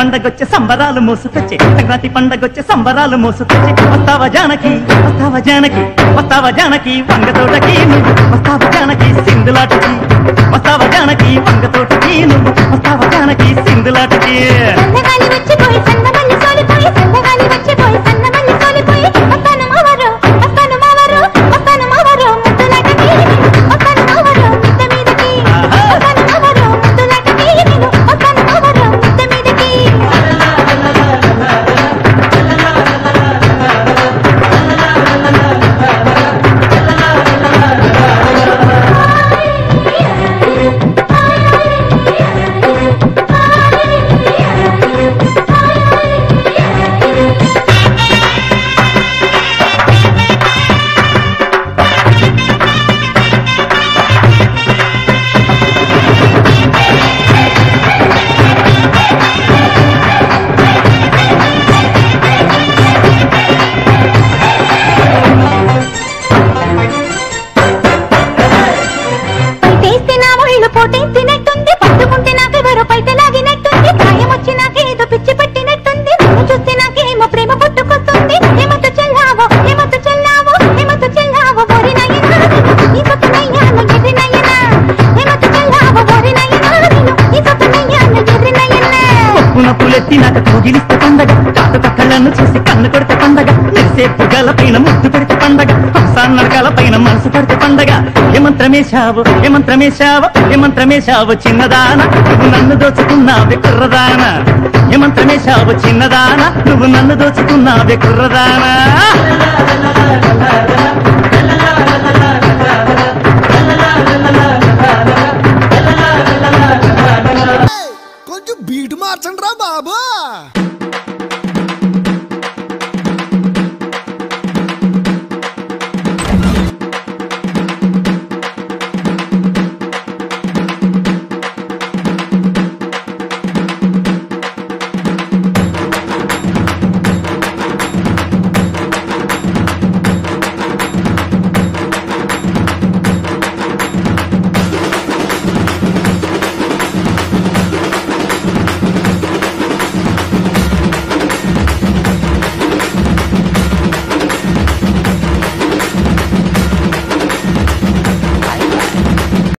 పండగొచ్చే సంబరాలు మోసుకొచ్చే సంక్రాంతి పండగొచ్చే సంబరాలు మోసుకొచ్చే వస్తావా జానకి వస్తావా జానకి వస్తావా జానకి వంగతోటకి నువ్వు వస్తావా జానకి సింధులాటకి వస్తావా జానకి వంగతోటకి నువ్వు వస్తావా జానకి సింధులాటకి సన్నగాలి వచ్చిపోయి సన్నమల్లి సోలిపోయి సన్నగాలి వచ్చిపోయి సన్నమల్లి సోలిపోయి వస్తాను మావరు వస్తాను మావరు వస్తాను మావరు ముద్దులాటకి వస్తాను మావరు ముద్ద మీదకి వస్తాను మావరు ముద్దులాటకి నేను వస్తాను మావరు ముద్ద మీదకి పైటేస్తే నా ఒళ్ళు పోటేసినట్టుంది పట్టుకుంటే నాకెవరో పైట లాగినట్టుంది గాయం వచ్చి నాకేదో పిచ్చి పట్టినట్టుంది నిన్ను చూస్తే నాకేమో ప్రేమ పుట్టుకొస్తుంది ఏమతో చెల్లావో ఏమతో చెల్లావో ఏమతో చెల్లావో ఓరి నాయనా ఈ సొత్తనయ్యాను ఎర్రి నాయనా ఏమతో చెల్లావో ఓరి నాయనా నేను ఈ సొత్తనయ్యాను ఎర్రి నాయనా పున పులెత్తి నాకు తూగిలిస్తే పండగ కాటు కక్కలను చూసి కన్ను కొడితే పండగ మెరిసే పుగల పైన ముద్దు పెడితే పండగ హంసాన్ నడకల పైన మనసు పడితే పండగ ఏమంత్రమేశావు ఏమంత్రమేశావు ఏమంత్రమేశావు చిన్నదాన నువ్వు నన్ను దోచుకున్నావే కుర్రదాన ఏమంత్రమేశావు చిన్నదాన నువ్వు నన్ను దోచుకున్నావే కుర్రదానా కొంచెం బీటు మార్చండి రా బాబు